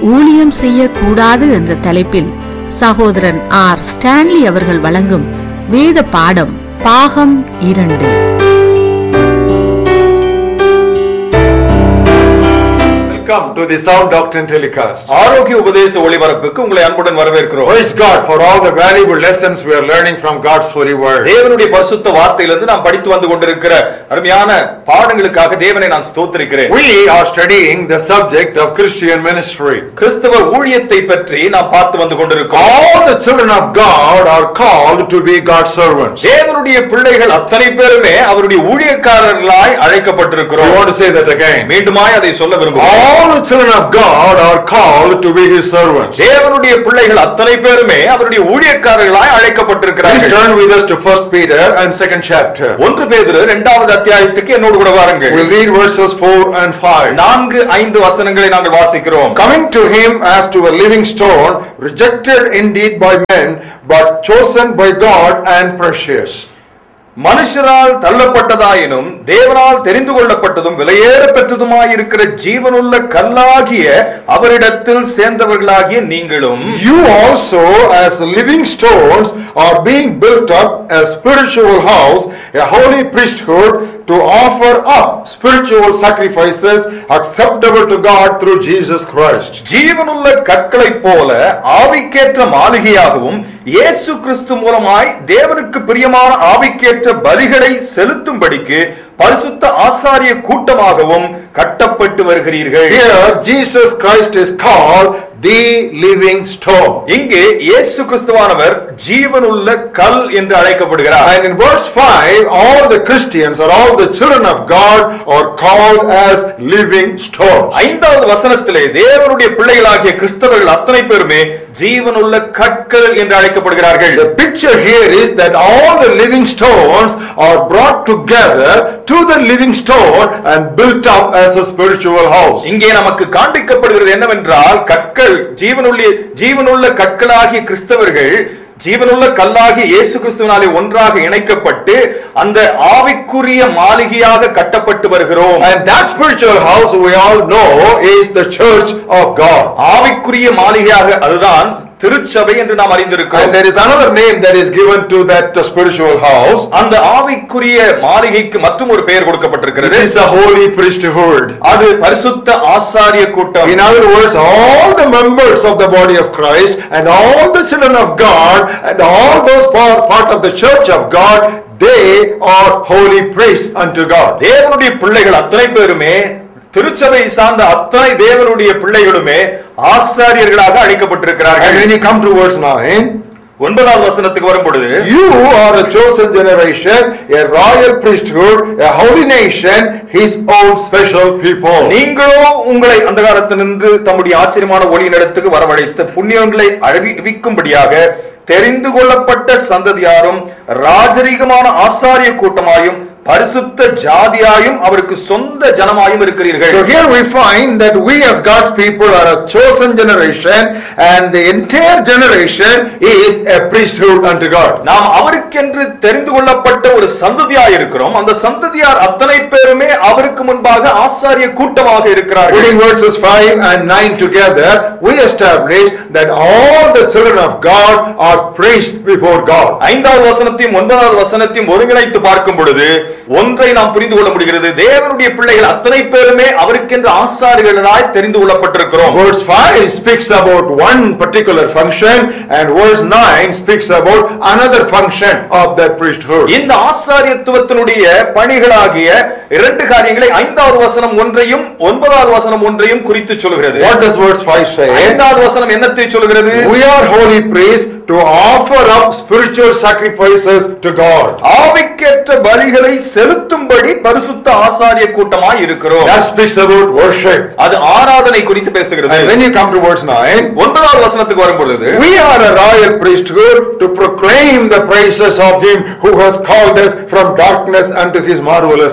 ஊழியம் செய்யக்கூடாது என்ற தலைப்பில் சகோதரன் ஆர் ஸ்டான்லி அவர்கள் வழங்கும் வேத பாடம் பாகம் இரண்டு Welcome to the Sound Doctrine Telecast. ஆரோக்கிய உபதேச ஒளிபரப்புக்கு உங்களை அன்புடன் வரவேற்கிறோம் Praise God for all the valuable lessons we are learning from God's holy word. தேவனுடைய பரிசுத்த வார்த்தையிலிருந்து நாம் படித்து வந்து கொண்டிருக்கிற அருமையான பாடங்களுக்காக தேவனை நான் ஸ்தோத்திரிக்கிறேன் We are studying the subject of Christian ministry. கிறிஸ்தவ ஊழியத்தை பற்றி நாம் பார்த்து வந்து கொண்டிருக்கிறோம் All the children of God are called to be God's servants. தேவனுடைய பிள்ளைகள் அத்தனை பேருமே அவருடைய ஊழியக்காரர்களாய் I அழைக்கப்பட்டிருக்கிறோம் want to say that again. மீண்டுமாய் அதை சொல்ல விரும்புகிறேன் All the children of God are called to be His servants. தேவனுடைய பிள்ளைகள் அத்தனை பேருமே அவருடைய ஊழியக்காரர்களாய் Please அழைக்கப்பட்டிருக்கிறார்கள் turn with us to 1 Peter and 2nd chapter. ஒன்று பேதுரு இரண்டாவது அத்தியாயத்துக்கு என்னோடு கூட வாருங்கள் We'll read verses 4 and 5. நான்கு ஐந்து வசனங்களை நாங்கள் வாசிக்கிறோம் Coming to him as to a living stone, rejected indeed by men, but chosen by God and precious. மனுஷரால் தள்ளப்பட்டதாயினும் தேவனால் தெரிந்து கொள்ளப்பட்டதும் விலையேற பெற்றதுமாயிருக்கிற ஜீவனுள்ள கல்லாகிய அவரிடத்தில் சேர்ந்தவர்களாகிய நீங்களும் You also, as living stones, are being built up a spiritual house, a holy priesthood, to offer up spiritual sacrifices acceptable to God through Jesus Christ. ஜீவனுள்ள கற்களைப் போல ஆவிக்கேற்ற மாளிகையாகவும் இயேசு கிறிஸ்து மூலமாய் தேவனுக்கு பிரியமான ஆவிக்கேற்ற பலிகளை செலுத்தும்படிக்கு பரிசுத்த ஆசாரிய கூட்டமாகவும் கட்டப்பட்டு வருகிறீர்கள் Here, Jesus Christ is called the living stone. இங்கே இயேசு கிறிஸ்துவானவர் ஜீவனுள்ள கல் என்று அழைக்கப்படுகிறார் And in verse 5, all the Christians or all the children of God are called as living stones. ஐந்தாவது வசனத்திலே தேவனுடைய பிள்ளைகளாகிய கிறிஸ்தவர்கள் அத்தனை பேருமே ஜீவனுள்ள கற்கள் என்று அழைக்கப்படுகிறார்கள் The picture here is that all the living stones are brought together to the living stone and built up as a spiritual house. இங்கே நமக்கு காண்பிக்கப்படுகிறது என்னவென்றால் கற்கள் ஜீவனுள்ள ஜீவனுள்ள கற்களாகிய கிறிஸ்தவர்கள் ஜீவனுள்ள கல்லாகிய இயேசு கிறிஸ்துவினாலே ஒன்றாக இணைக்கப்பட்டு அந்த ஆவிக்குரிய மாளிகையாக கட்டப்பட்டு வருகிறோம் And that spiritual house we all know is the church of God. ஆவிக்குரிய மாளிகையாக அதுதான் திருச்சபை என்று நாம் And அறிந்திருக்கிறோம் there is another name that is given to that spiritual house. அந்த ஆவிக்குரிய மாளிகைக்கு மற்றும் ஒரு பெயர் It கொடுக்கப்பட்டிருக்கிறது is a holy priesthood. அது பரிசுத்த ஆசாரிய கூட்டம் In other words, all the members of the body of Christ and all the children of God and all those part, part of the church of God, they are holy priests unto God. தேவனுடைய பிள்ளைகள் அத்தனை பேருமே திருச்சபை சார்ந்த அத்தனை தேவனுடைய பிள்ளைகளுமே ஆசாரியர்களாக And அழைக்கப்பட்டிருக்கிறார்கள் when you come to verse 9, ஒன்பதாவது வசனத்துக்கு வரும் பொழுது you are a chosen generation, a royal priesthood, a holy nation, his own special people. நீங்களோ உங்களை அந்த காலத்தினின்று தம்முடைய ஆச்சரியமான ஒளியினிடத்துக்கு வரவழைத்த புண்ணியங்களை அறிவிக்கும்படியாக தெரிந்து கொள்ளப்பட்ட சந்ததியாரும் ராஜரீகமான ஆசாரிய கூட்டமாயும் பரிசுத்த ஜாதியாயும் அவருக்கு சொந்த ஜனமாயும் இருக்கிறீர்கள் So here we find that we as God's people are a chosen generation and the entire generation is a priesthood unto God. நாம் அவருக்கென்று தெரிந்து கொள்ளப்பட்ட ஒரு சந்ததியாய் இருக்கிறோம் அந்த சந்ததியார் அத்தனை பேருமே அவருக்கு முன்பாக ஆசாரிய கூட்டமாக இருக்கிறார்கள் Reading verses 5 and 9 together, we establish that all the children of God are priests before God. ஐந்தாவது வசனத்தையும் ஒன்பதாவது வசனத்தையும் ஒருங்கிணைத்து பார்க்கும் பொழுது ஒன்றை நாம் புரிந்து கொள்ள முடிகிறது தேவனுடைய பிள்ளைகள் அத்தனை பேருமே அவருக்கென்று ஆசாரிகளாய் தெரிந்து கொள்ளப்பட்டிருக்கிறோம் Verse 5 speaks about one particular function and verse 9 speaks about another function of that priesthood. இந்த ஆசாரியத்துவத்தினுடைய பணிகளாகிய இரண்டு காரியங்களை ஐந்தாவது வசனம் ஒன்றையும் ஒன்பதாவது வசனம் ஒன்றையும் குறித்து சொல்கிறது What does verse 5 say? ஐந்தாவது வசனம் என்னத்தை சொல்கிறது We are holy priests to offer up spiritual sacrifices to God. ஆவிக்கேற்ற பலிகளை செலுத்தும்படி பரிசுத்த ஆசாரிய கூட்டமாய் இருக்கிறோம் That speaks about worship. அது ஆராதனை குறித்து பேசுகிறது And when you come to verse 9, ஒன்பதாவது வசனத்துக்கு வரும் பொழுது we are a royal priesthood to proclaim the praises of him who has called us from darkness unto his marvelous light.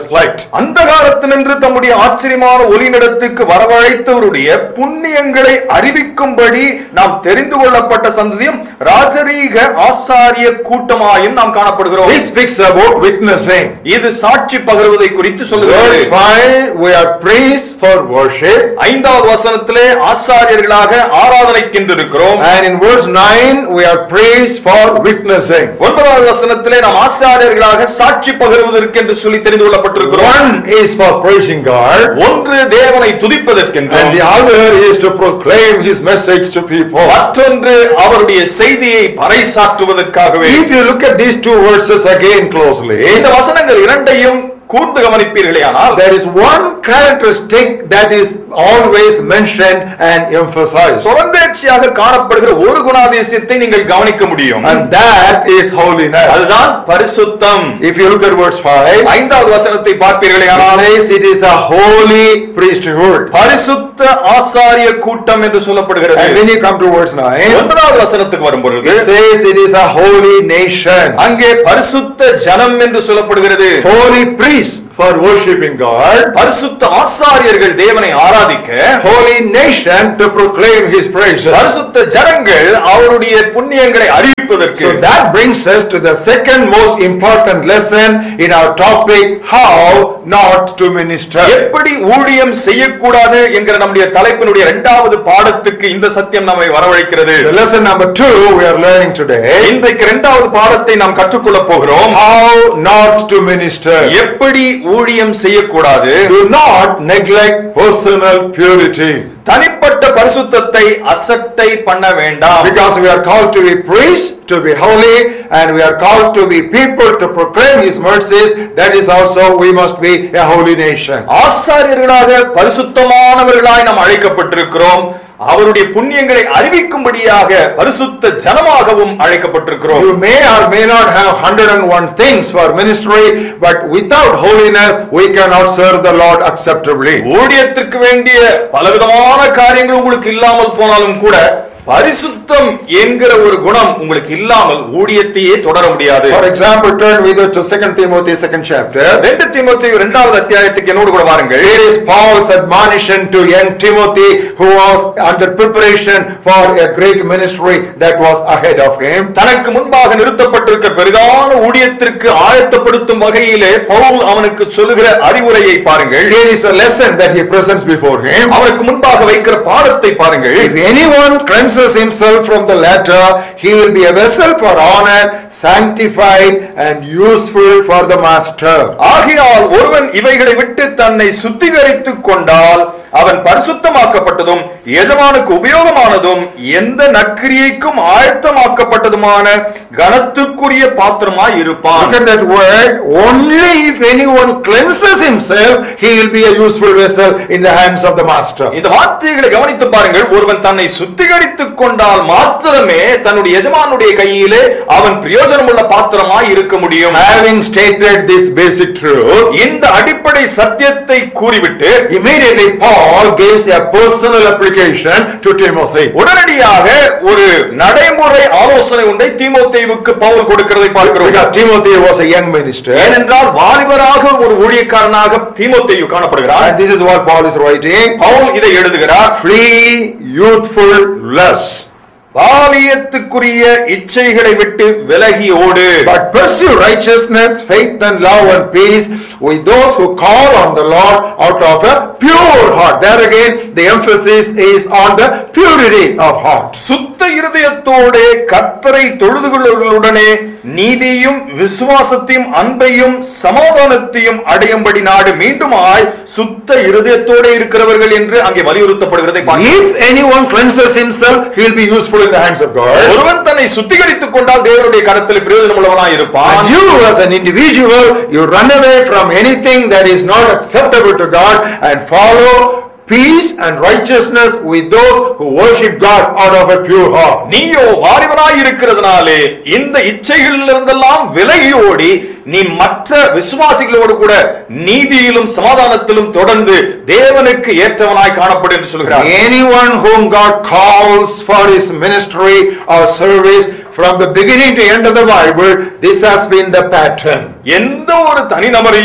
அந்தகாரத்தினின்று தம்முடைய ஆச்சரியமான ஒளிநிடத்துக்கு வரவழைத்தவருடைய புண்ணியங்களை அறிவிக்கும்படி நாம் தெரிந்து கொள்ளப்பட்ட சந்ததியும் ராஜரீக ஆசாரிய கூட்டமாயும் நாம் காணப்படுகிறோம் This speaks about witnessing. இது சாட்சி பகர்வதை குறித்து சொல்லுகிறது Verse 5, we are priests for worship. ஐந்தாவது வசனத்திலே ஆசாரியர்களாக ஆராதனைக்கின்றிருக்கிறோம் And in verse 9, we are priests for witnessing. ஒன்பதாவது வசனத்திலே நாம் ஆசாரியர்களாக சாட்சி பகர்வதற்கு என்று சொல்லி தெரிந்து கொள்ளப்பட்டிருக்கிறோம் One is for praising God, ஒன்று தேவனை துதிப்பதற்கென்று and the other is to proclaim his message to people. மற்றொன்று அவருடைய செய்தியை பறைசாற்றுவதற்காகவே If you look at these two verses again closely, இந்த வசனங்கள் இரண்டையும் கூர்ந்து கவனிப்பீர்களே ஆனால் there is one characteristic that is always mentioned and emphasized, தொடர்ந்தேர்ச்சியாக காணப்படுகிற ஒரு குணாதிசயத்தை நீங்கள் கவனிக்க முடியும் and that is holiness. அதுதான் பரிசுத்தம் If you look at verse 5, ஐந்தாவது வசனத்தை பார்ப்பீர்களே it ஆனால் says it is a holy priesthood. பரிசுத்த ஆசாரிய கூட்டம் என்று சொல்லப்படுகிறது And when you come to verse 9, ஒன்பதாவது வசனத்துக்கு வரும் பொழுது it says it is a holy nation. அங்கே பரிசுத்த ஜனம் என்று சொல்லப்படுகிறது Holy priests for worshipping God. பரிசுத்த ஆசாரியர்கள் தேவனை ஆராதிக்க Holy nation to proclaim his praises. பரிசுத்த ஜனங்கள் அவருடைய புண்ணியங்களை அறிவிப்பதற்கு So that brings us to the second most important lesson in our topic, how not to minister. எப்படி ஊழியம் செய்யக்கூடாது என்கிற நம்முடைய தலைப்பினுடைய இரண்டாவது பாடத்துக்கு இந்த சத்தியம் நம்மை வரவழைக்கிறது The lesson number two we are learning today, இன்றைக்கு இரண்டாவது பாடத்தை நாம் கற்றுக்கொள்ளப் போகிறோம் how not to minister. எப்படி ஊழியம் செய்யக்கூடாது Do not neglect personal purity. தனிப்பட்ட பரிசுத்தத்தை அசட்டை பண்ண வேண்டாம் Because we are called to be priests, to be holy, and we are called to be people to proclaim His mercies. That is also we must be a holy nation. ஆசாரியர்களாக பரிசுத்தமானவர்களாய் நாம் அழைக்கப்பட்டிருக்கிறோம் அவருடைய புண்ணியங்களை அறிவிக்கும்படியாக பரிசுத்த ஜனமாகவும் அழைக்கப்பட்டிருக்கிறோம் You may or may not have 101 things for ministry, but without holiness, we cannot serve the Lord acceptably. ஊழியத்திற்கு வேண்டிய பலவிதமான காரியங்கள் உங்களுக்கு இல்லாமல் போனாலும் கூட பரிசுத்தம் என்கிற ஒரு குணம் உங்களுக்கு இல்லாமல் ஊழியத்தையே தொடர முடியாது For example, turn with us to 2 Timothy 2nd chapter. ரெண்டு தீமோத்தேயு இரண்டாவது அத்தியாயத்துக்கு என்னோடு கூட வாருங்கள் Here is Paul's admonition to young Timothy who was under preparation for a great ministry that was ahead of him. தனக்கு முன்பாக நிறுத்தப்பட்டிருக்க பெரிதான ஊழியத்திற்கு ஆயத்தப்படுத்தும் வகையிலே பவுல் அவனுக்கு சொல்லுகிற அறிவுரையை பாருங்கள் Here is a lesson that he presents before him. அவனுக்கு முன்பாக வைக்கிற பாடத்தை பாருங்கள் If anyone cleanses himself from the latter, he will be a vessel for honor, sanctified and useful for the master. ஆகையால் ஒருவன் இவைகளை விட்டு தன்னை சுத்திகரித்துக் கொண்டால் அவன் பரிசுத்தமாக்கப்பட்டதும் எஜமானுக்கு உபயோகமானதும் எந்த நற்கிரியைக்கும் ஆயத்தமாக்கப்பட்டதுமான கனத்துக்குரிய பாத்திரமாய் இருப்பான் Look at that word. Only if anyone cleanses himself, he will be a useful vessel in the hands of the master. இந்த வார்த்தைகளை கவனித்து பாருங்கள் ஒருவன் தன்னை சுத்திகரித்துக் கொண்டால் மாத்திரமே தன்னுடைய எஜமானுடைய கையிலே அவன் பிரயோஜனமுள்ள பாத்திரமாய் இருக்க முடியும் Having stated this basic truth, இந்த அடிப்படை சத்தியத்தை கூறிவிட்டு immediately Paul gives a personal application to Timothy. உடனடியாக ஒரு நடைமுறை ஆலோசனை ஒன்றை தீமோத்தேயுவுக்கு பவுல் கொடுக்கிறதை பார்க்கிறோம் Because Timothy was a young minister. ஏனென்றால் வாலிபராக ஒரு ஊழியக்காரனாக தீமோத்தேயு காணப்படுகிறார் And this is what Paul is writing. Pavul இதை எழுதுகிறார் Flee youthful lusts. பாலியத்துக்குரிய இச்சைகளை விட்டு விலகி ஓடு But pursue righteousness, faith, and love and peace with those who call on the Lord out of a pure heart. There again, the emphasis is on the purity of heart. சுத்த இருதயத்தோடு கர்த்தரை தொழுது கொள்ளுவர்களுடனே நீதியும் விசுவாசத்தையும் அன்பையும் சமாதானத்தையும் அடையும்படி நாடு மீண்டுமாய் சுத்த இருதயத்தோடு இருக்கிறவர்கள் என்று அங்கே வலியுறுத்தப்படுகிறதை பார்க்கிறோம். If anyone cleanses himself, he will be useful in the hands of God. ஒருவன் தன்னை சுத்திகரித்துக் கொண்டால் தேவனுடைய கரத்தில் பிரயோஜனம் உள்ளவனாய் இருப்பான் And you as an individual, you run away from anything that is not acceptable to God and follow peace and righteousness with those who worship God out of a pure heart. நீயோ வாலிபனாய் இருக்கிறதுனாலே இந்த இச்சைகளிலிருந்தெல்லாம் விலகி ஓடி நீ மற்ற விசுவாசிகளோடு கூட நீதியிலும் சமாதானத்திலும் தொடர்ந்து தேவனுக்கு ஏற்றவனாய் காணப்படும் என்று சொல்கிறார் Anyone whom God calls for his ministry or service from the beginning to end of the Bible, this has been the pattern. எந்த ஒரு தனிநபரையும்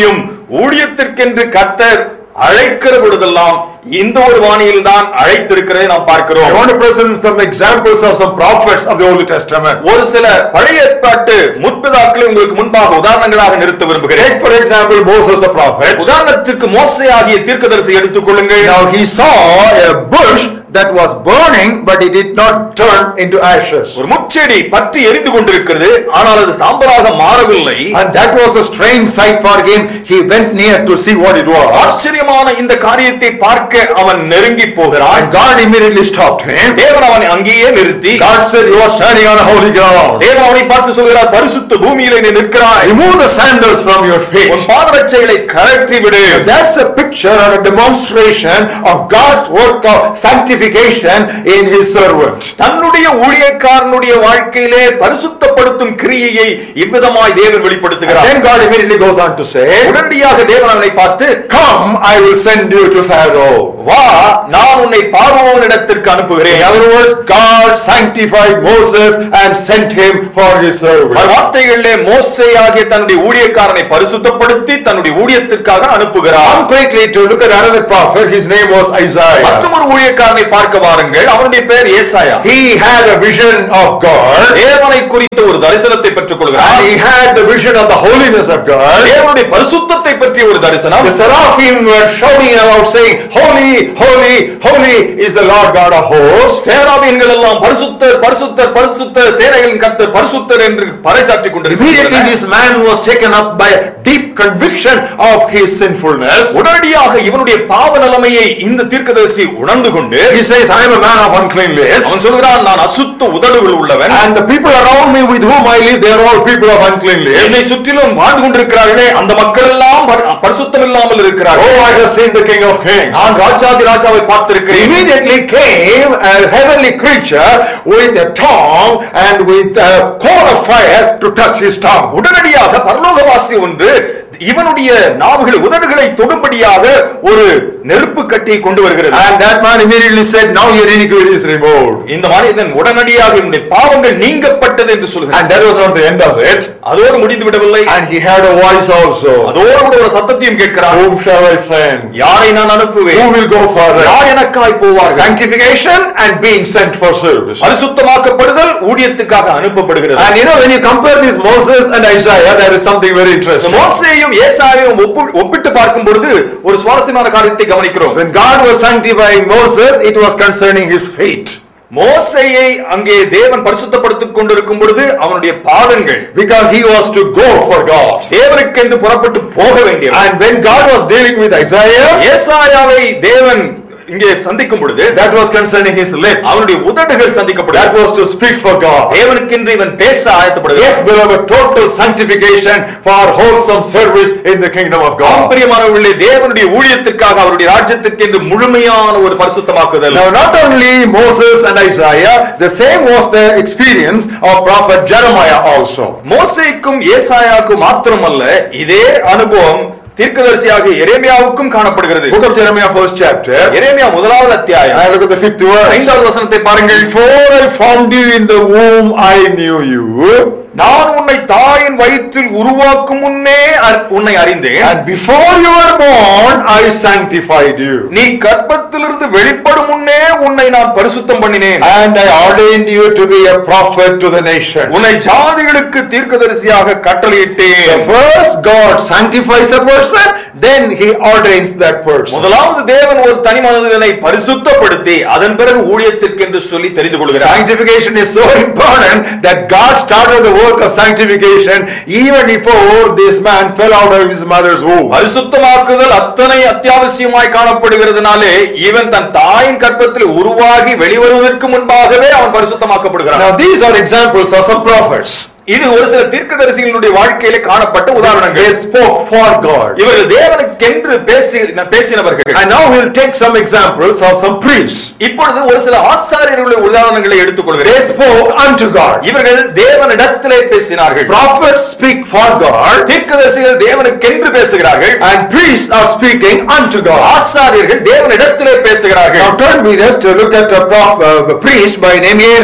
ஊழியத்திற்கென்று கர்த்தர் அழைக்கிற பொழுதெல்லாம் இந்த ஒரு வாணியில் தான் அழைத்திருக்கிறதை நாம் I பார்க்கிறோம் want to present some examples of some prophets of the Old Testament. ஒரு சில பழைய ஏற்பாட்டு முற்பிதாக்களை உங்களுக்கு முன்பாக உதாரணங்களாக நிறுத்த விரும்புகிறேன் Take for example Moses the prophet. உதாரணத்துக்கு மோசே ஆகிய தீர்க்கதரிசி எடுத்துக் கொள்ளுங்கள் Now he saw a bush that was burning but it did not turn into ashes. ஒரு முச்செடி பற்றி எரிந்து கொண்டிருக்கிறது ஆனால் அது சாம்பலாக மாறவில்லை And that was a strange sight for him. He went near to see what it was. ஆச்சரியமான இந்த காரியத்தை பார்க்க அவன் நெருங்கி போகிறான் And God immediately stopped him. தேவன் அவனை அங்கேயே நிறுத்தி God said, You are standing on a holy ground. தேவன் அவனை பார்த்து சொல்கிறார் பரிசுத்த பூமியிலே நீ நிற்கிறாய் Remove the sandals from your உன் feet. பாதரட்சைகளை கழற்றி விடு That's a picture or a demonstration of God's work of sanctification in his servant. தன்னுடைய ஊழியக்காரனுடைய வாழ்க்கையிலே பரிசுத்தப்படுத்தும் கிரியையை இவ்விதமாய் தேவன் வெளிப்படுத்துகிறார் Then God immediately goes on to say, உடனடியாக தேவன் அவனை பார்த்து Come, I will send you to Pharaoh. வா நான் உன்னை பார்வோனிடத்திற்கு In அனுப்புகிறேன் other words, God sanctified Moses and sent him for his மறு service. வார்த்தைகளிலே மோசே ஆகிய தன்னுடைய ஊழியக்காரனை பரிசுத்தப்படுத்தி தன்னுடைய ஊழியத்திற்காக அனுப்புகிறார் Come quickly to look at another prophet. His name was Isaiah. மற்றொரு ஊழியக்காரனை பார்க்க வாருங்கள் அவனுடைய பெயர் ஏசாயா He had a vision of God. தேவனை குறித்த ஒரு தரிசனத்தை பெற்றுக் And கொள்கிறார் he had the vision of the holiness of God. தேவனுடைய பரிசுத்தத்தை பற்றிய ஒரு தரிசனம் The seraphim were shouting out saying, Holy, holy, holy is the Lord God of hosts. சேராபீன்கள் எல்லாம் பரிசுத்தர் பரிசுத்தர் பரிசுத்தர் சேனைகளின் கர்த்தர் பரிசுத்தர் என்று பறைசாற்றிக் Immediately கொண்டிருக்கிறார் this man was taken up by a deep conviction of his sinfulness. உடனடியாக இவனுடைய பாவ நிலைமையை இந்த தீர்க்கதரிசி உணர்ந்து கொண்டு He says, I am a man of unclean lips. அவன் சொல்கிறான் நான் அசுத்த உதடுகள் உள்ளவன் And the people around me with whom I live, they are all people of unclean lips. என்னை சுற்றிலும் வாழ்ந்து கொண்டிருக்கிறார்களே அந்த மக்கள் எல்லாம் பரி- பரிசுத்தம் இல்லாமல் இருக்கிறார்கள் Oh, I have seen the King of Kings. நான் ராஜாதி ராஜாவை பார்த்திருக்கிறேன் Immediately came a heavenly creature with a tongue and with a coal of fire to touch his tongue. உடனடியாக பரலோகவாசி ஒன்று இவனுடைய நாவுகள் உதடுகளை தொடும்படியாக ஒரு நெருப்பு கட்டியை கொண்டு வருகிறது And that man immediately said, Now your iniquity is removed. இந்த மனிதன் உடனடியாக என்னுடைய பாவங்கள் நீங்கப்பட்டது என்று சொல்கிறான் And that was not the end of it. அதோடு முடிந்து விடவில்லை And he had a voice also. அதோடு கூட ஒரு சத்தத்தையும் கேட்கிறான் Whom shall I send? யாரை நான் Who அனுப்புவேன் will go for it? யார் எனக்காய் போவார்கள் Sanctification and being sent for service. பரிசுத்தமாக்கப்படுதல் ஊழியத்துக்காக அனுப்பப்படுகிறது And you know, when you compare this Moses and Isaiah, there is something very இந்த interesting. மோசேயும் ஏசாயையும் ஒப்பு- ஒப்பிட்டு பார்க்கும் பொழுது ஒரு சுவாரஸ்யமான காரியத்தை கவனிக்கிறோம் When God was sanctifying Moses, it was concerning his feet. மோசேயை அங்கே தேவன் பரிசுத்தப்படுத்திக் கொண்டிருக்கும் பொழுது அவனுடைய பாதங்கள் Because he was to go for God. தேவனுக்கென்று புறப்பட்டு போக வேண்டியவன் And when God was dealing with Isaiah, ஏசாயாவை தேவன் இங்கே சந்திக்கும் பொழுது that was concerning his lips. அவனுடைய உதடுகள் That சந்திக்கப்படுகிறது was to speak for God. தேவனுக்கென்று இவன் பேச Yes, ஆயத்தப்படுகிறான் beloved, total sanctification for wholesome service in the kingdom of God. பிரியமானவர்களே தேவனுடைய ஊழியத்திற்காக அவருடைய ராஜ்யத்திற்கு என்று முழுமையான ஒரு பரிசுத்தமாக்குதல் Now, not only Moses and Isaiah, the same was the experience of prophet Jeremiah also. மோசேக்கும் ஏசாயாவுக்கும் மாத்திரமல்ல இதே அனுபவம் தீர்க்கதரிசியாக எரேமியாவுக்கும் காணப்படுகிறது Book of Jeremiah, first chapter. எரேமியா முதலாவது அத்தியாயம் I look at the fifth verse. ஐந்தாவது வசனத்தை பாருங்கள் Before I formed you in the womb, I knew you. நான் உன்னை தாயின் வயிற்றில் உருவாக்கும் முன்னே அர்- உன்னை அறிந்தேன் And before you were born, I sanctified you. நீ கர்ப்பத்திலிருந்து வெளிப்படும் முன்னே உன்னை நான் பரிசுத்தம் பண்ணினேன் And I ordained you to be a prophet to the nations. உன்னை ஜாதிகளுக்கு தீர்க்கதரிசியாக So கட்டளையிட்டேன் first God sanctifies a person, then he ordains that person. முதலாவது தேவன் ஒரு தனி மனிதனை பரிசுத்தப்படுத்தி அதன் பிறகு ஊழியத்திற்கு என்று சொல்லி தெரிந்து கொள்கிறார் Sanctification is so important that God started the work of sanctification even before this man fell out of his mother's womb. பரிசுத்தமாக்குதல் அத்தனை அத்தியாவசியமாய் காணப்படுகிறதுனாலே இவன் தன் தாயின் கற்பத்தில் உருவாகி வெளிவருவதற்கு முன்பாகவே அவன் பரிசுத்தமாக்கப்படுகிறான் Now these are examples of some prophets. இது ஒரு சில தீர்க்கதரிசிகளுடைய வாழ்க்கையிலே காணப்பட்ட உதாரணங்கள் They spoke for God. இவர்கள் தேவனுக்கென்று பேசி பேசினவர்கள் And now we'll take some examples of some priests. இப்பொழுது ஒரு சில ஆசாரியர்களுடைய உதாரணங்களை They எடுத்துக்கொள்கிறேன் spoke unto God. இவர்கள் தேவனிடத்திலே பேசினார்கள் Prophets speak for God தீர்க்கதரிசிகள் தேவனுக்கென்று பேசுகிறார்கள் and priests are speaking unto God. ஆசாரியர்கள் தேவனிடத்திலே பேசுகிறார்கள் Now turn with us to look at a, prof, uh, a priest by name Aaron.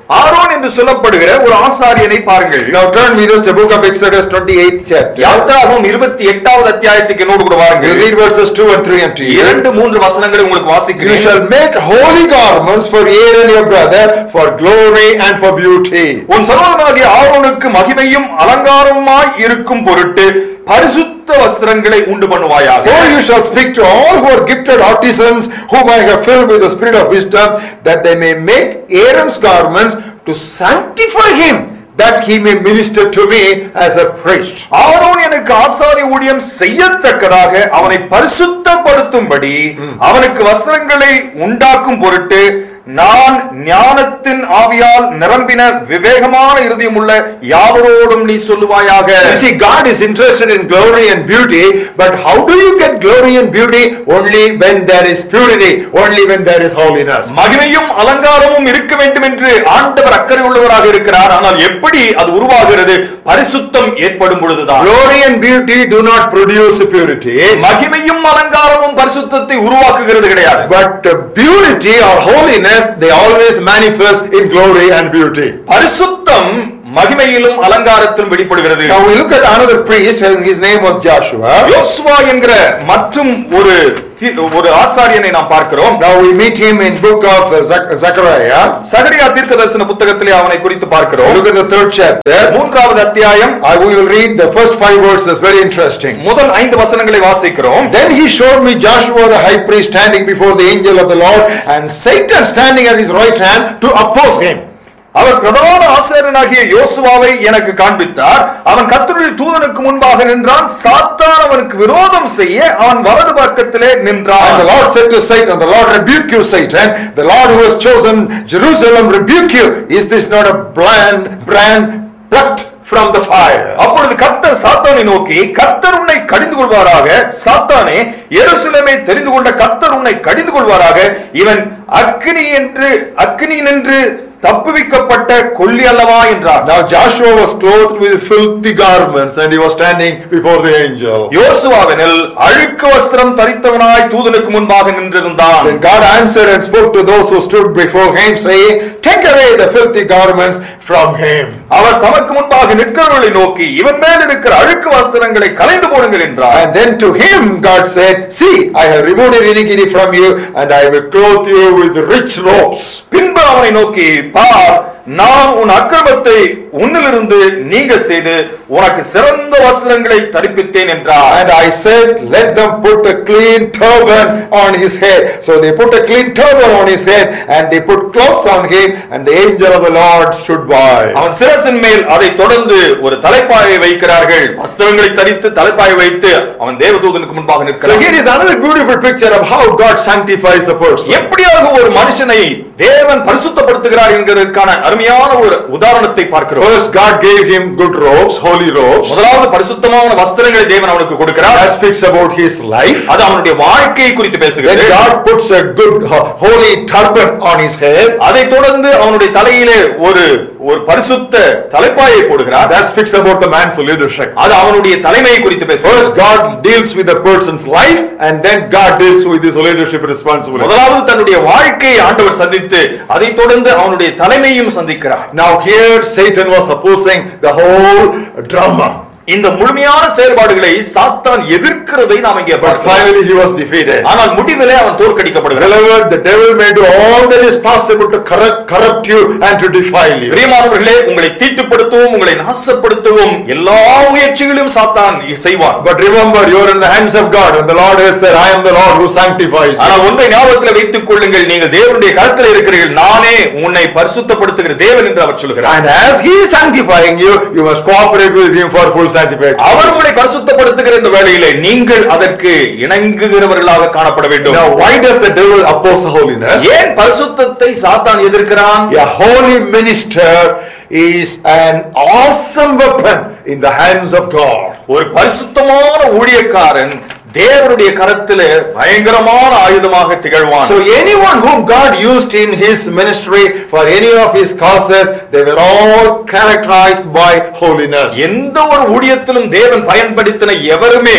Aaron என்று சொல்லப்படுகிற ஒரு ஆசாரியனை பாருங்கள் Now turn with us to the book of Exodus 28th chapter. யாத்ராகமம் இருபத்தி எட்டாவது அத்தியாயத்துக்கு என்னோடு கூட We'll வாருங்கள் read verses 2 and 3 unto you. இரண்டு மூன்று வசனங்களை உங்களுக்கு You வாசிக்கிறேன் shall make holy garments for Aaron your brother for glory and for beauty. உன் சகோதரனாகிய ஆரோனுக்கு மகிமையும் அலங்காரமாய் இருக்கும் பொருட்டு பரிசுத்த வஸ்திரங்களை உண்டு பண்ணுவாயாக So you shall speak to all who are gifted artisans, whom I have filled with the spirit of wisdom, that they may make Aaron's garments to sanctify him, that he may minister to me as a priest. Aaron எனக்கு ஆசாரி ஊழியம் செய்யத்தக்கதாக அவனை பரிசுத்தப்படுத்தும்படி அவனுக்கு வஸ்திரங்களை உண்டாக்கும் பொருட்டு நான் ஞானத்தின் ஆவியால் நிரம்பின விவேகமான இருதயம் உள்ள யாவரோடும் நீ சொல்லுவாயாக You see, God is interested in glory and beauty, but how do you get glory and beauty? Only when there is purity, only when there is holiness. மகிமையும் அலங்காரமும் இருக்க வேண்டும் என்று ஆண்டவர் அக்கறை உள்ளவராக இருக்கிறார் ஆனால் எப்படி அது உருவாகிறது பரிசுத்தம் ஏற்படும் பொழுதுதான் Glory and beauty do not produce purity, மகிமையும் அலங்காரமும் பரிசுத்தத்தை உருவாக்குகிறது கிடையாது but uh, purity or holiness, they always manifest in glory and beauty. பரிசுத்தம் மகிமையிலும் அலங்காரத்திலும் வெளிப்படுகிறது Now we look at another priest, and his name was Joshua. யோசுவா என்கிற மற்றும் ஒரு தி- ஒரு ஆசாரியனை நாம் பார்க்கிறோம் Now we meet him in book of uh, Zach- Zechariah. சகரியா தீர்க்கதரிசன புத்தகத்திலே அவனை குறித்து பார்க்கிறோம் Look at the third chapter. மூன்றாவது அத்தியாயம் I will read the first five verses, very interesting. முதல் ஐந்து வசனங்களை வாசிக்கிறோம் Then he showed me Joshua the high priest standing before the angel of the Lord, and Satan standing at his right hand to oppose him. அவர் பிரதான ஆசிரியனாகிய யோசுவாவை எனக்கு காண்பித்தார் அவன் கர்த்தருடைய தூதனுக்கு முன்பாக நின்றான் சாத்தான் அவனுக்கு விரோதம் செய்ய அவன் வலது பக்கத்திலே And நின்றான் the Lord said to Satan, The Lord rebuke you, Satan. The Lord who has chosen Jerusalem rebuke you. Is this not a brand, brand plucked from the fire? அப்பொழுது கர்த்தர் சாத்தானை நோக்கி கர்த்தர் உன்னை கடிந்து கொள்வாராக சாத்தானே எருசலேமை தெரிந்து கொண்ட கர்த்தர் உன்னை கடிந்து கொள்வாராக இவன் அக்னி என்று அக்னி நின்று தப்புவிக்கப்பட்ட கொல்லி அல்லவா என்றார் Now Joshua was clothed with filthy garments and he was standing before the angel. யோசுவாவெனில் அழுக்கு வஸ்திரம் தரித்தவனாய் தூதனுக்கு முன்பாக நின்றிருந்தான் Then God answered and spoke to those who stood before him, saying, Take away the filthy garments from him. அவர் தமக்கு முன்பாக நிற்கிறவர்களை நோக்கி இவன் மேல் இருக்கிற அழுக்கு வஸ்திரங்களை கலைந்து போடுங்கள் என்றார் And then to him God said, See, I have removed your iniquity from you, and I will clothe you with rich robes. பின்பு அவனை நோக்கி பார் நான் உன் அக்கிரமத்தை உன்னிலிருந்து நீங்க செய்து உனக்கு சிறந்த வஸ்திரங்களை தரிப்பித்தேன் என்றார் And I said, Let them put a clean turban on his head. So they put a clean turban on his head, and they put clothes on him, and the angel of the Lord stood by. அவன் சிரசின் மேல் அதை தொடர்ந்து ஒரு தலைப்பாயை வைக்கிறார்கள் வஸ்திரங்களை தரித்து தலைப்பாயை வைத்து அவன் தேவதூதனுக்கு முன்பாக So நிற்கிறான் here is another beautiful picture of how God sanctifies a person. எப்படியாக ஒரு மனுஷனை தேவன் பரிசுத்தப்படுத்துகிறார் என்கிறதுக்கான அருமையான ஒரு உதாரணத்தை பார்க்கிறோம் First, God gave him good robes, holy robes. முதலாவது பரிசுத்தமான வஸ்திரங்களை தேவன் அவனுக்கு கொடுக்கிறார் That speaks about his life. அது அவனுடைய வாழ்க்கையை குறித்து Then பேசுகிறது God puts a good ho- holy turban on his head. அதை தொடர்ந்து அவனுடைய தலையிலே ஒரு ஒரு பரிசுத்த தலைப்பாயை போடுகிறார் That speaks about the man's leadership. அது அவனுடைய தலைமையை குறித்து பேசுகிறது First, God deals with the person's life, and then God deals with his leadership responsibility. முதலாவது தன்னுடைய வாழ்க்கையை ஆண்டவர் சந்தித்து அதை தொடர்ந்து அவனுடைய தலைமையும் சந்திக்கிறார் Now, here Satan was opposing the whole drama, இந்த முழுமையான செயல்பாடுகளை சாத்தான் எதிர்க்கிறதை நாம் இங்கே but பார்க்கிறோம் finally he was defeated. ஆனால் முடிவிலே அவன் தோற்கடிக்கப்படுகிறான் Beloved, the devil may do all that is possible to corrupt, corrupt you and to defile you. பிரியமானவர்களே உங்களை தீட்டுப்படுத்தவும் உங்களை நாசப்படுத்தவும் எல்லா முயற்சிகளையும் சாத்தான் செய்வான் But remember, you are in the hands of God, and the Lord has said, I am the Lord who sanctifies you. ஆனால் ஒன்றை ஞாபகத்தில் வைத்துக் கொள்ளுங்கள் நீங்கள் தேவனுடைய கருத்தில் இருக்கிறீர்கள் நானே உன்னை பரிசுத்தப்படுத்துகிற தேவன் என்று அவர் சொல்கிறார் And as he is sanctifying you, you must cooperate with him for full sanctification. அவர் உங்களை பரிசுத்தப்படுத்துகிற இந்த வேளையிலே நீங்கள் அதற்கு இணங்குகிறவர்களாக காணப்பட வேண்டும் Now, why does the devil oppose holiness? ஏன் பரிசுத்தத்தை சாத்தான் எதிர்க்கிறான் A holy minister is an awesome weapon in the hands of God. ஒரு பரிசுத்தமான ஊழியக்காரன் தேவனுடைய கரத்திலே பயங்கரமான ஆயுதமாக திகழ்வான் So anyone whom God used in his ministry for any of his causes, they were all characterized by holiness. எந்த ஒரு ஊழியத்திலும் தேவன் பயன்படுத்தின எவருமே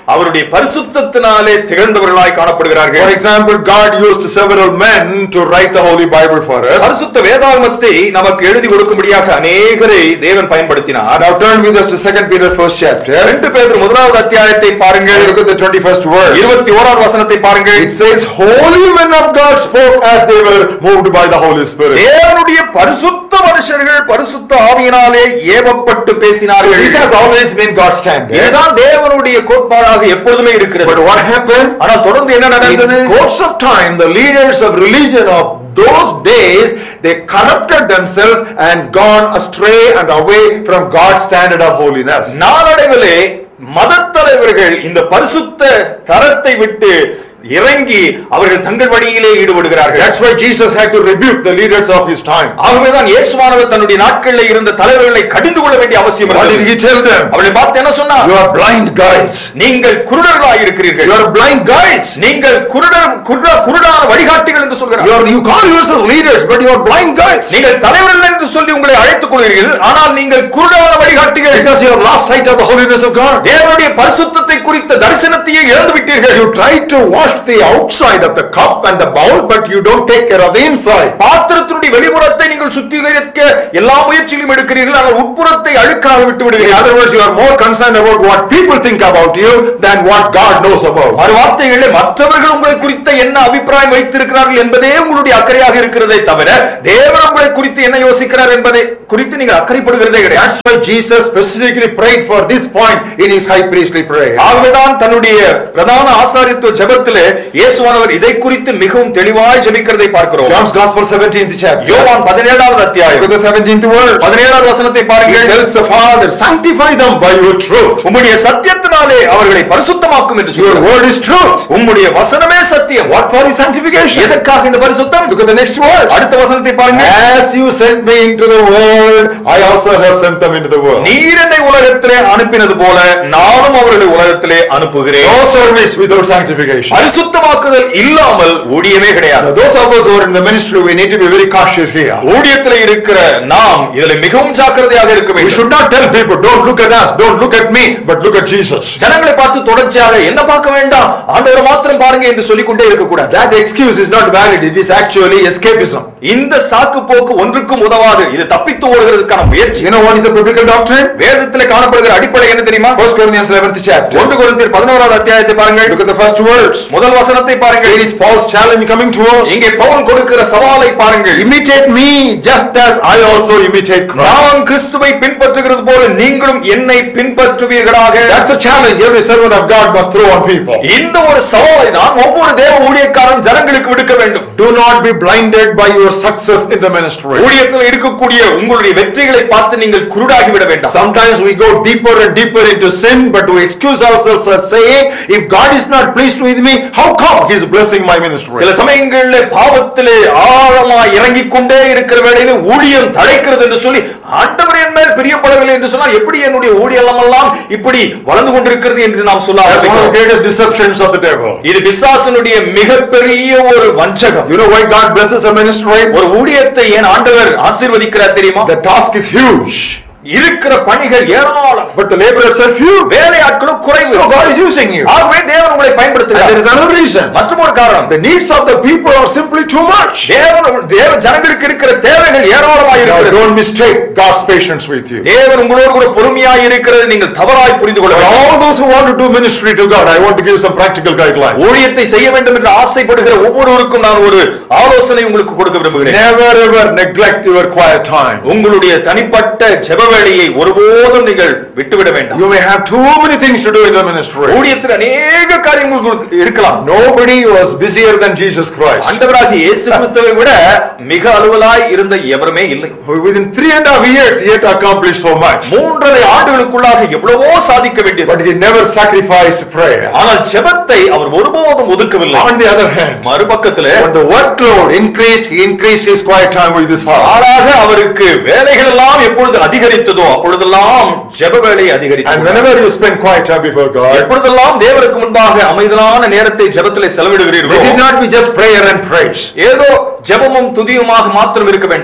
அவருடைய பரிசுத்தத்தினாலே திகழ்ந்தவர்களாய் For காணப்படுகிறார்கள் example, God used several men to write the Holy Bible for us. பரிசுத்த வேதாகமத்தை நமக்கு எழுதி கொடுக்கும்படியாக அநேகரை தேவன் பயன்படுத்தினார் Now turn with us to 2 Peter first chapter. ரெண்டு பேர் முதலாவது அத்தியாயத்தை பாருங்கள் Look at the 21st verse. இருபத்தி ஓராவது வசனத்தை பாருங்கள் It says, Holy men of God spoke as they were moved by the Holy Spirit. தேவனுடைய பரிசுத்த மனுஷர்கள் பரிசுத்த ஆவியினாலே ஏவப்பட்டு So பேசினார்கள் this has always been God's standard. இதுதான் தேவனுடைய கோட்பாடாக எப்பொழுதுமே இருக்கிறது But what happened? ஆனால் தொடர்ந்து என்ன In நடந்தது the course of time, the leaders of religion of those days, they corrupted themselves and gone astray and away from God's standard of holiness. நாளடைவிலே மதத் தலைவர்கள் இந்த பரிசுத்த தரத்தை விட்டு இறங்கி அவர்கள் தங்கள் வழியிலே ஈடுபடுகிறார்கள் That's why Jesus had to rebuke the leaders of his time. ஆகவேதான் இயேசுவானவர் தன்னுடைய நாட்களில் இருந்த தலைவர்களை கடிந்து கொள்ள வேண்டிய அவசியம் What did இருந்தது he tell them? அவளை பார்த்து என்ன சொன்னார் You are blind guides. நீங்கள் குருடர்களாய் இருக்கிறீர்கள் You are blind guides. நீங்கள் குருடர் குருட- குருடான வழிகாட்டிகள் என்று You, சொல்கிறார் are, you call yourselves leaders, but you are blind guides. நீங்கள் தலைவர்கள் என்று சொல்லி உங்களை அழைத்துக் கொள்கிறீர்கள் ஆனால் நீங்கள் குருடான வழிகாட்டிகள் Because you have lost sight of the holiness of God. தேவனுடைய பரிசுத்தத்தை குறித்த தரிசனத்தையே இழந்து விட்டீர்கள் You try to wash the outside of the cup and the bowl, but you don't take care of the inside. பாத்திரத்தினுடைய வெளிப்புறத்தை நீங்கள் சுத்திகரிக்க எல்லா முயற்சியிலும் எடுக்கிறீர்கள் ஆனால் உட்புறத்தை அழுக்காக விட்டு In விடுகிறீர்கள் other words, you are more concerned about what people think about you than what God knows about. மறு வார்த்தைகளில் மற்றவர்கள் உங்களை குறித்த என்ன அபிப்பிராயம் வைத்திருக்கிறார்கள் என்பதே உங்களுடைய அக்கறையாக இருக்கிறதே தவிர தேவன் உங்களை குறித்து என்ன யோசிக்கிறார் என்பதை குறித்து நீங்கள் அக்கறைப்படுகிறதே கிடையாது That's why Jesus specifically prayed for this point in his high priestly prayer. ஆகவேதான் தன்னுடைய பிரதான ஆசாரித்துவ ஜெபத்திலே இயேசுவானவர் இதை குறித்து மிகவும் தெளிவாய் ஜெபிக்கிறதை பார்க்கிறோம் John's Gospel 17th chapter. யோவான் பதினேழாவது Look அத்தியாயம் at the 17th verse. பதினேழாவது வசனத்தை He பாருங்கள் tells the Father, sanctify them by your truth. உம்முடைய சத்தியத்தினாலே அவர்களை பரிசுத்தமாக்கும் என்று Your சொல்கிறார் word is truth. உம்முடைய வசனமே சத்தியம் What for his sanctification? எதற்காக இந்த பரிசுத்தம் Look at the next verse. அடுத்த வசனத்தை பாருங்க As you sent me into the world, I also have sent them into the world. நீர் என்னை உலகத்திலே அனுப்பினது போல நானும் அவர்களை உலகத்திலே அனுப்புகிறேன் No service without sanctification. பரிசுத்தமாக்குதல் இல்லாமல் ஊழியமே கிடையாது Now, those of us who are in the ministry, we need to be very cautious here. ஊழியத்திலே இருக்கிற நாம் இதுல மிகவும் ஜாக்கிரதையாக இருக்க We வேண்டும் should not tell people, don't look at us, don't look at me, but look at Jesus. ஜனங்களை பார்த்து தொடர்ச்சியாக என்ன பார்க்க வேண்டாம் ஆண்டவரை மாத்திரம் பாருங்க என்று சொல்லிக் கொண்டே இருக்கக்கூடாது That excuse is not valid. It is actually escapism. இந்த சாக்கு போக்கு ஒன்றுக்கும் உதவாது இது தப்பித்து ஓடுகிறதுக்கான முயற்சி You know what is the biblical doctrine? வேதத்திலே காணப்படுகிற அடிப்படை என்ன தெரியுமா 1 Corinthians 11th chapter. ஒன்று குருந்தியர் பதினோராவது அத்தியாயத்தை பாருங்கள் Look at the first words. முதல் வசனத்தை பாருங்கள் Here is Paul's challenge coming to us. இங்கே பவுல் கொடுக்கிற சவாலை பாருங்கள் Imitate me just as I also imitate Christ. நான் கிறிஸ்துவை பின்பற்றுகிறது போல நீங்களும் என்னை பின்பற்றுவீர்களாக That's a challenge every servant of God must throw on people. இந்த ஒரு சவாலை தான் ஒவ்வொரு தேவ ஊழியக்காரன் ஜனங்களுக்கு விடுக்க வேண்டும் Do not be blinded by your success in the ministry. ஊழியத்தில் இருக்கக்கூடிய உங்களுடைய வெற்றிகளை பார்த்து நீங்கள் குருடாகி விட வேண்டாம் Sometimes we go deeper and deeper into sin, but we excuse ourselves as saying, if God is not pleased with me, how come He is blessing my ministry? சில சமயங்களில் பாவத்திலே ஆழமா இறங்கிக் கொண்டே இருக்கிற வேளையில ஊழியம் தழைக்கிறது என்று சொல்லி ஆண்டவர் என் மேல் பிரியப்படவில்லை என்று சொன்னால் எப்படி என்னுடைய ஊழியம் எல்லாம் இப்படி வளர்ந்து கொண்டிருக்கிறது என்று நாம் சொல்ல That's one of the ஆரம்பிக்கிறோம் greatest deceptions of the devil. இது பிசாசனுடைய மிகப்பெரிய ஒரு வஞ்சகம் You know why God blesses a ministry? ஒரு ஊழியத்தை ஏன் ஆண்டவர் ஆசீர்வதிக்கிறார் தெரியுமா The task is huge, இருக்கிற பணிகள் ஏராளம் but the laborers are few. வேலையாட்களும் குறைவு So God is using you. ஆகவே தேவன் உங்களை And there is பயன்படுத்துகிறார் another reason. மற்றும் ஒரு காரணம் The needs of the people are simply too much. தேவன் தேவ ஜனங்களுக்கு இருக்கிற தேவைகள் ஏராளமாய் Now, இருக்கிறது don't mistake God's patience with you. தேவன் உங்களோடு கூட பொறுமையாய் இருக்கிறது நீங்கள் தவறாய் புரிந்து கொள்ள For வேண்டும் all those who want to do ministry to God, I want to give some practical guidelines. ஊழியத்தை செய்ய வேண்டும் என்று ஆசைப்படுகிற ஒவ்வொருவருக்கும் நான் ஒரு ஆலோசனை உங்களுக்கு கொடுக்க விரும்புகிறேன் Never ever neglect your quiet time. உங்களுடைய தனிப்பட்ட ஜெப வேளையை ஒருபோதும் நீங்கள் விட்டுவிட வேண்டாம் You may have too many things to do in the ministry. ஊழியத்தில் அநேக காரியங்கள் உங்களுக்கு இருக்கலாம் Nobody was busier than Jesus Christ. ஆண்டவராகிய இயேசு கிறிஸ்துவை விட மிக அலுவலாய் இருந்த எவருமே இல்லை Within three and a half years, he had accomplished so much. மூன்றரை ஆண்டுகளுக்குள்ளாக எவ்வளவோ சாதிக்க வேண்டியது But he never sacrificed prayer. ஆனால் ஜெபத்தை அவர் ஒருபோதும் ஒதுக்கவில்லை On the other hand, மறுபக்கத்திலே when the workload increased, he increased his quiet time with his father. மாறாக அவருக்கு வேலைகள் எல்லாம் எப்பொழுது அதிகரித்ததோ அப்பொழுதெல்லாம் ஜெப வேலை And அதிகரித்தது whenever you spend quiet time before God, எப்பொழுதெல்லாம் தேவனுக்கு முன்பாக அமைதலான நேரத்தை ஜெபத்திலே செலவிடுகிறீர்களோ let it not be just prayer and praise. ஏதோ ஜெபமும் துதியுமாக மாத்திரம் இருக்க வேண்டாம்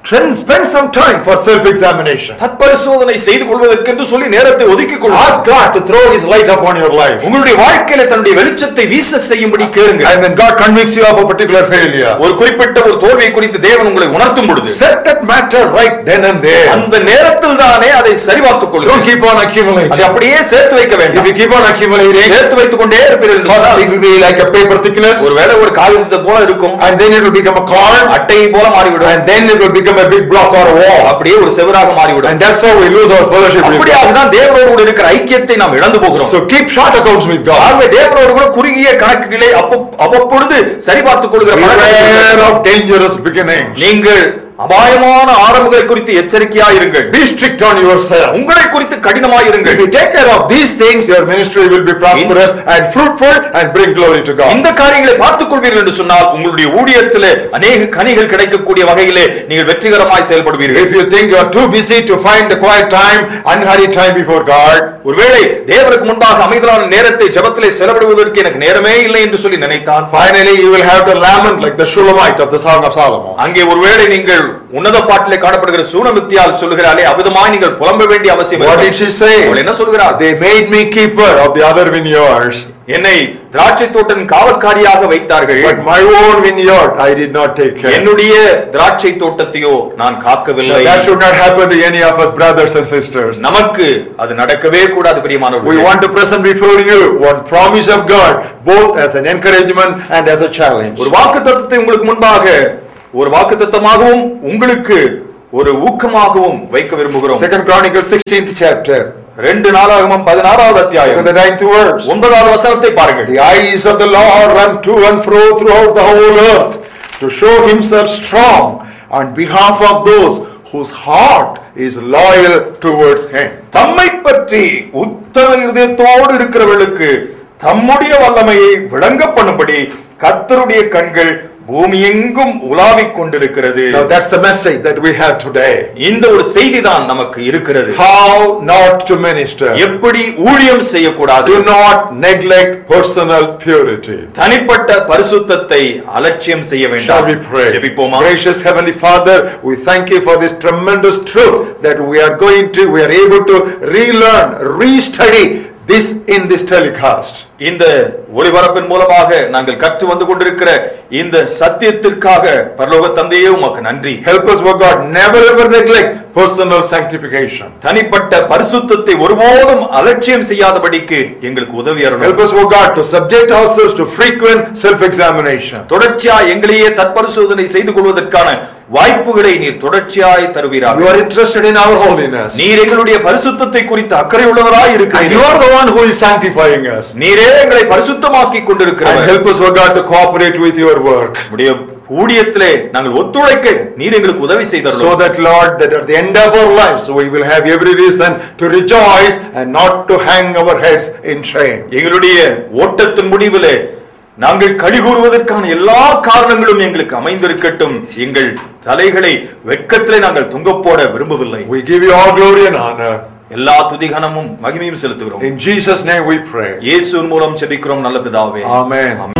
Spend spend some time for self-examination. தற்பரிசோதனை செய்து கொள்வதற்கென்று சொல்லி நேரத்தை ஒதுக்கிக் கொள்ளுங்கள் Ask God to throw His light upon your life. உங்களுடைய வாழ்க்கையில தன்னுடைய வெளிச்சத்தை வீச செய்யும்படி கேளுங்க And when God convicts you of a particular failure, ஒரு குறிப்பிட்ட ஒரு தோல்வியை குறித்து தேவன் உங்களை உணர்த்தும் பொழுது set that matter right then and there. அந்த நேரத்தில் தானே அதை சரிபார்த்துக் Don't கொள்ளுங்கள் keep on அதை accumulating. அப்படியே சேர்த்து வைக்க If வேண்டாம் you keep on accumulating, சேர்த்து வைத்துக் கொண்டே இருப்பீர்கள் என்று first சொன்னால், it will be like a paper thickness, ஒருவேளை ஒரு காகிதத்தை போல இருக்கும் and then it will become a card, அட்டையை போல மாறிவிடும் and then it will become a big block or a wall. அப்படியே ஒரு செவராக மாறிவிடும் And that's how we lose our fellowship with God. அப்படியாக தான் தேவனோடு கூட இருக்கிற ஐக்கியத்தை நாம் இழந்து போகிறோம் So keep short accounts with God. ஆகவே தேவனோடு கூட குறுகிய கணக்குகளை அப்ப- அவ்வப்பொழுது சரிபார்த்துக் கொள்கிற பழக்கத்தை Beware of dangerous beginnings. நீங்கள் அபாயமான ஆரம்பங்களை குறித்து எச்சரிக்கையா இருங்கள் Be strict on yourself. உங்களை குறித்து கடினமாய் If இருங்கள் you take care of these things, your ministry will be prosperous and fruitful and bring glory to God. இந்த காரியங்களை பார்த்துக் கொள்வீர்கள் என்று சொன்னால் உங்களுடைய ஊழியத்திலே அநேக கனிகள் கிடைக்கக்கூடிய வகையிலே நீங்கள் வெற்றிகரமாய் செயல்படுவீர்கள் If you think you are too busy to find a quiet time, unhurried time before God, ஒருவேளை தேவனுக்கு முன்பாக அமைதலான நேரத்தை ஜெபத்திலே செலவிடுவதற்கு எனக்கு நேரமே இல்லை என்று சொல்லி நினைத்தால் finally you will have to lament like the Shulamite of the Song of Solomon. அங்கே ஒருவேளை நீங்கள் உன்னத பாட்டிலே காணப்படுகிற சூனமித்தியால் சொல்லுகிறாளே அவிதமாய் நீங்கள் புலம்ப வேண்டிய அவசியம் What இல்லை. did she say? அவள் என்ன சொல்கிறாள் They made me keeper of the other vineyards, என்னை திராட்சை தோட்டம் காவற்காரியாக வைத்தார்கள் but my own vineyard I did not take care. என்னுடைய திராட்சை தோட்டத்தையோ நான் காக்கவில்லை That should not happen to any of us brothers and sisters. நமக்கு அது நடக்கவே கூடாது We பிரியமானவர்களே want to present before you one promise of God, both as an encouragement and as a challenge. ஒரு வாக்கு தத்துவத்தை உங்களுக்கு முன்பாக ஒரு வாக்கு தத்தமாகவும் உங்களுக்கு ஒரு ஊக்கமாகவும் வைக்க விரும்புகிறோம் Second Chronicles 16th chapter, ரெண்டு நாளாகமும் பதினாறாவது look at அத்தியாயம் the ninth verse. ஒன்பதாவது வசனத்தை பாருங்கள் The eyes of the Lord run to and fro throughout the whole earth to show himself strong on behalf of those whose heart is loyal towards him. தம்மை பற்றி உத்தம இருதயத்தோடு இருக்கிறவர்களுக்கு தம்முடைய வல்லமையை விளங்க பண்ணும்படி கர்த்தருடைய கண்கள் பூமி எங்கும் உலாவிக் கொண்டிருக்கிறது Now that's the message that we have today. இந்த ஒரு செய்தி தான் நமக்கு இருக்கிறது How not to minister. எப்படி ஊழியம் செய்யக்கூடாது Do not neglect personal purity. தனிப்பட்ட பரிசுத்தத்தை அலட்சியம் செய்ய Shall வேண்டாம் we pray? ஜெபிப்போமா Gracious Heavenly Father, we thank you for this tremendous truth that we are going to, we are able to relearn, restudy this in this telecast. இந்த ஒளிபரப்பின் மூலமாக நாங்கள் கற்று வந்து கொண்டிருக்கிற இந்த சத்தியத்திற்காக பரலோக தந்தையே உமக்கு நன்றி Help us, O God, never ever neglect personal sanctification. தனிப்பட்ட பரிசுத்தத்தை ஒருபோதும் அலட்சியம் செய்யாதபடிக்கு எங்களுக்கு உதவி Help அருளும் us, O God, to subject ourselves to frequent self-examination. தொடர்ச்சியா எங்களையே தற்பரிசோதனை செய்து கொள்வதற்கான வாய்ப்புகளை நீர் தொடர்ச்சியாய் You தருவீராக are interested in our holiness. நீர் எங்களுடைய பரிசுத்தத்தை குறித்து அக்கறை உள்ளவராய் And you இருக்கிறீர்கள் are the one who is sanctifying us. நீரே எங்களை பரிசுத்தமாக்கி And கொண்டிருக்கிறவர் help us, O God, to cooperate with your work. உடைய ஊழியத்திலே நாங்கள் ஒத்துழைக்க நீர் எங்களுக்கு உதவி So செய்தோம் that, Lord, that at the end of our lives, we will have every reason to rejoice and not to hang our heads in shame. எங்களுடைய ஓட்டத்தின் முடிவிலே நாங்கள் களி கூறுவதற்கான எல்லா காரணங்களும் எங்களுக்கு அமைந்திருக்கட்டும் எங்கள் தலைகளை வெட்கத்திலே நாங்கள் தொங்கப் போட விரும்பவில்லை We give you all glory and honor. எல்லா துதிகனமும் மகிமையும் செலுத்துகிறோம் In Jesus' name we pray. இயேசுவின் மூலம் செபிக்கிறோம் நல்ல பிதாவே Amen.